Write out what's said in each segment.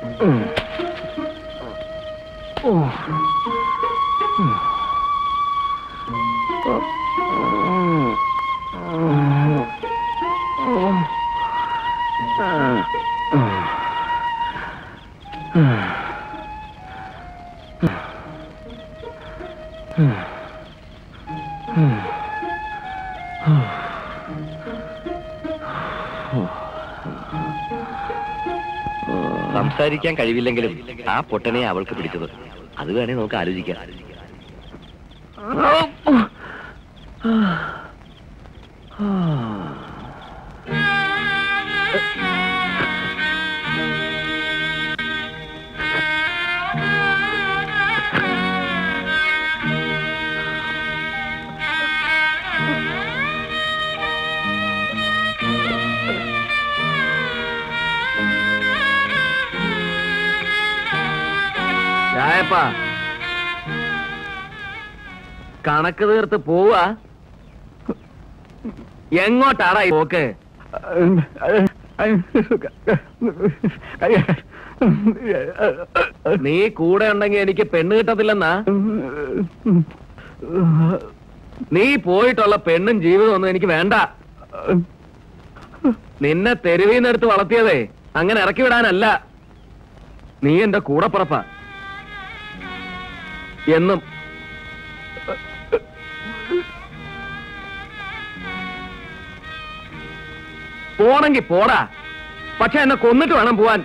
സംസാരിക്കാൻ കഴിവില്ലെങ്കിലും ആ പൊട്ടനെ അവൾക്ക് പിടിച്ചത് അത് വേണേ നമുക്ക് ആലോചിക്കാം രായപ്പാ കണക്ക് തീർത്ത് പോവാ എങ്ങോട്ടാടാ ഈ പോക്ക് നീ കൂടെ ഉണ്ടെങ്കിൽ എനിക്ക് പെണ്ണ് കിട്ടത്തില്ലെന്നാ നീ പോയിട്ടുള്ള പെണ്ണും ജീവിതം ഒന്നും എനിക്ക് വേണ്ട നിന്നെ തെരുവീന്നെടുത്ത് വളർത്തിയതേ അങ്ങനെ ഇറക്കി വിടാനല്ല നീ എന്റെ കൂടപ്പുറപ്പാ എന്നും പോണെങ്കി പോടാ പക്ഷെ എന്നെ കൊന്നിട്ട് വേണം പോവാൻ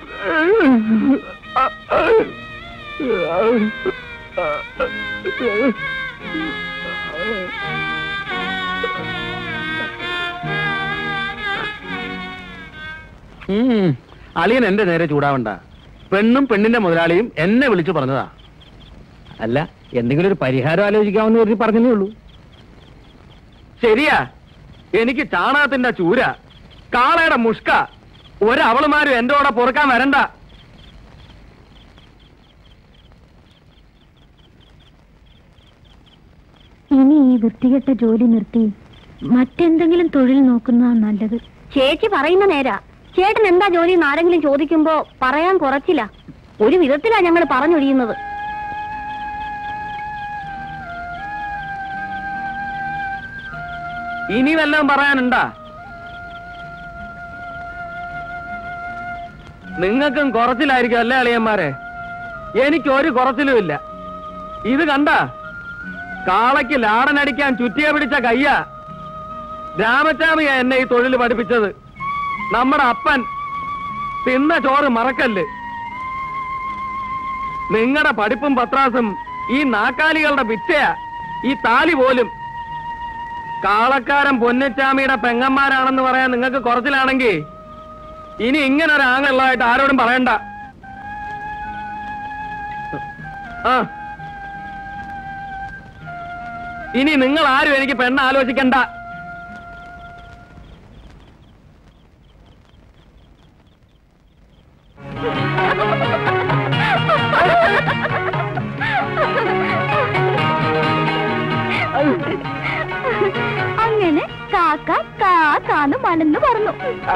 ഉം. അളിയൻ എന്റെ നേരെ ചൂടാവണ്ട പെണ്ണും പെണ്ണിന്റെ മുതലാളിയും എന്നെ വിളിച്ചു പറഞ്ഞതാ അല്ല എന്തെങ്കിലും ഒരു പരിഹാരം ആലോചിക്കാമെന്ന് കരുതി പറഞ്ഞതേ ഉള്ളൂ ശരിയാ എനിക്ക് ചാണകത്തിന്റെ ചൂര കാളയുടെ മുഷ്ക ഒരവളുമാരും എന്റെ കൂടെ പൊറുക്കാൻ വരണ്ട ഇനി ഈ വൃത്തികെട്ട ജോലി നിർത്തി മറ്റെന്തെങ്കിലും തൊഴിൽ നോക്കുന്നതാ നല്ലത് ചേച്ചി പറയുന്ന നേരാ ചേട്ടൻ എന്താ ജോലി എന്ന് ആരെങ്കിലും ചോദിക്കുമ്പോ പറയാൻ കുറച്ചില്ല ഒരു വിധത്തിലാ ഞങ്ങൾ പറഞ്ഞൊഴിയുന്നത് ഇനി വല്ലതും പറയാനുണ്ടാ നിങ്ങൾക്കും കുറച്ചിലായിരിക്കും അല്ലേ അളിയന്മാരെ എനിക്ക് ഒരു കുറച്ചിലും ഇല്ല ഇത് കണ്ട കാളയ്ക്ക് ലാടനടിക്കാൻ ചുറ്റിയ പിടിച്ച കയ്യ രാമച്ചാമിയ എന്നെ ഈ തൊഴിൽ പഠിപ്പിച്ചത് നമ്മുടെ അപ്പൻ തിന്ന ചോറ് മറക്കല്ല് നിങ്ങളുടെ പഠിപ്പും പത്രാസും ഈ നാക്കാലികളുടെ പിച്ചയാ ഈ താലി പോലും കാളക്കാരൻ പൊന്നച്ചാമിയുടെ പെങ്ങന്മാരാണെന്ന് പറയാൻ നിങ്ങൾക്ക് കുറച്ചിലാണെങ്കിൽ ഇനി ഇങ്ങനെ ഒരു ആങ്ങളുള്ളതായിട്ട് ആരോടും പറയണ്ട ആ ഇനി നിങ്ങൾ ആരും എനിക്ക് പെണ്ണ് ആലോചിക്കണ്ട അങ്ങനെ കാക്ക കാക്കാന്ന് മലന്ന് പറഞ്ഞു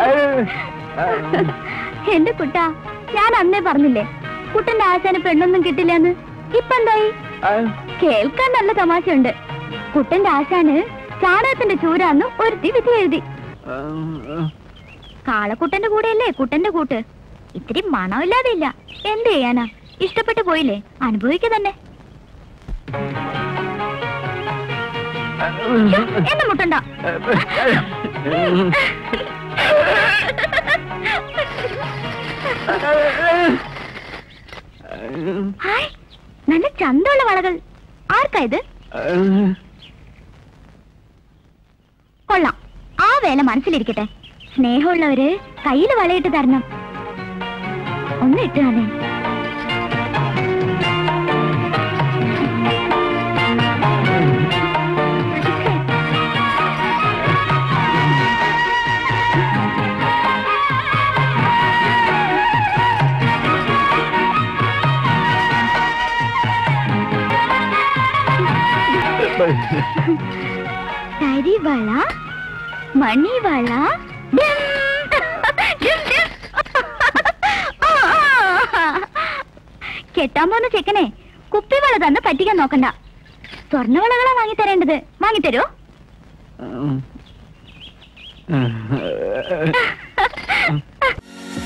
എന്റെ കുട്ടാ ഞാൻ അന്നേ പറഞ്ഞില്ലേ കുട്ടന്റെ ആശാന് പെണ്ണൊന്നും കിട്ടില്ലെന്ന് ഇപ്പൊ എന്തായി കേൾക്കാൻ നല്ല തമാശയുണ്ട് കുട്ടന്റെ ആശാന് ചാണകത്തിന്റെ ചൂരാന്ന് ഒരുത്തി വിധി എഴുതി കാളക്കുട്ടന്റെ കൂടെയല്ലേ കുട്ടന്റെ കൂട്ട് ഇത്തിരി മണമില്ലാതെ ഇല്ല എന്ത് ചെയ്യാനാ ഇഷ്ടപ്പെട്ടു പോയില്ലേ അനുഭവിക്ക തന്നെ ശ്ശോ, എന്നെ മുട്ടണ്ട ഹായ് നല്ല ചന്തമുള്ള വളകൾ ആർക്കാ ഇത് കൊള്ളാം ആ വേല മനസ്സിലിരിക്കട്ടെ സ്നേഹമുള്ളവര് കയ്യിൽ വളയിട്ട് തരണം ഒന്ന് ഇട്ട് തന്നെ തരിവള മണിവള ഡിം. ഡിം, ഡിം. ആ, ആ. കെട്ടാൻ പോകുന്ന ചെക്കനെ കുപ്പിവള തന്ന് പറ്റിക്കാൻ നോക്കണ്ട സ്വർണ്ണവളകളാ വാങ്ങി തരേണ്ടത് വാങ്ങിത്തരോ ഉം.